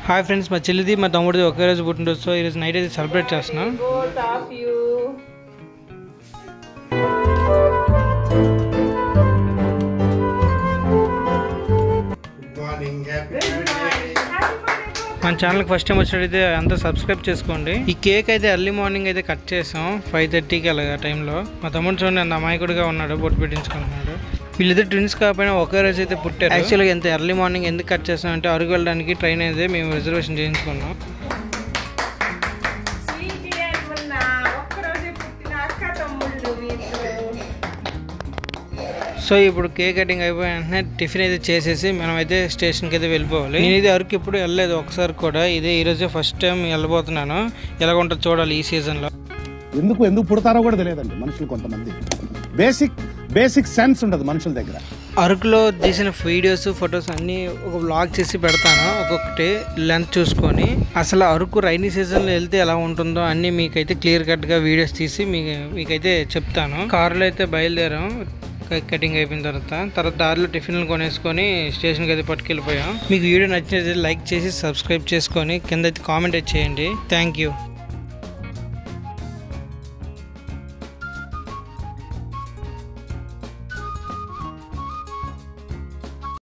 Hi friends మా చెల్లిది మా తమ్ముడిది ఒకే రోజు పుట్టినరోజు సో ఈరోజు నైట్ అయితే సెలబ్రేట్ చేస్తున్నాం both of you. Morning happy మన ఛానల్కి ఫస్ట్ టైం వచ్చినట్టయితే అంతా సబ్స్క్రైబ్ చేసుకోండి ఈ కేక్ అయితే ఎర్లీ మార్నింగ్ అయితే కట్ చేసాం ఫైవ్ థర్టీకి అలాగా టైంలో మా తమ్ముడు చూడండి అంత అమాయకుడిగా ఉన్నాడు బొట్టు పెట్టించుకుంటున్నాడు వీళ్ళిద్దరు ట్విన్స్ కాకపోయినా ఒకే రోజు అయితే పుట్టారు యాక్చువల్గా ఎంత ఎర్లీ మార్నింగ్ ఎందుకు కట్ చేస్తాం అంటే అరకు వెళ్ళడానికి ట్రైన్ అయితే మేము రిజర్వేషన్ చేయించుకున్నాం స్వీటీ ఏమన్నా ఒక్కరోజే పుట్టిన అక్క తమ్ముళ్ళు వీళ్ళు సో ఇప్పుడు కేక్ కటింగ్ అయిపోయిన వెంటనే టిఫిన్ అయితే చేసేసి మనం అయితే స్టేషన్కి అయితే వెళ్ళిపోవాలి నేను ఇది అరకు ఎప్పుడు వెళ్ళలేదు ఒకసారి కూడా ఇదే ఈరోజే ఫస్ట్ టైం వెళ్ళబోతున్నాను ఎలా ఉంటుందో చూడాలి ఈ సీజన్లో ఎందుకు ఎందుకు పుడతారో కూడా తెలియదండి మనుషులు కొంతమంది బేసిక్ బేసిక్ సెన్స్ ఉండదు మనుషుల దగ్గర అరకులో తీసిన వీడియోస్ ఫొటోస్ అన్నీ ఒక వ్లాగ్ చేసి పెడతాను ఒక్కొక్కటి లెంత్ చూసుకొని అసలు అరకు రైనీ సీజన్లో వెళ్తే ఎలా ఉంటుందో అన్నీ మీకైతే క్లియర్ కట్గా వీడియోస్ తీసి మీకు మీకైతే చెప్తాను కారులో అయితే బయలుదేరాం కేక్ కటింగ్ అయిపోయిన తర్వాత తర్వాత దారిలో టిఫిన్లు కొనేసుకొని స్టేషన్కి అయితే పట్టుకెళ్ళిపోయాం మీకు వీడియో నచ్చినట్లయితే లైక్ చేసి సబ్స్క్రైబ్ చేసుకొని కింద అయితే కామెంట్ అయితే చేయండి థ్యాంక్ యూ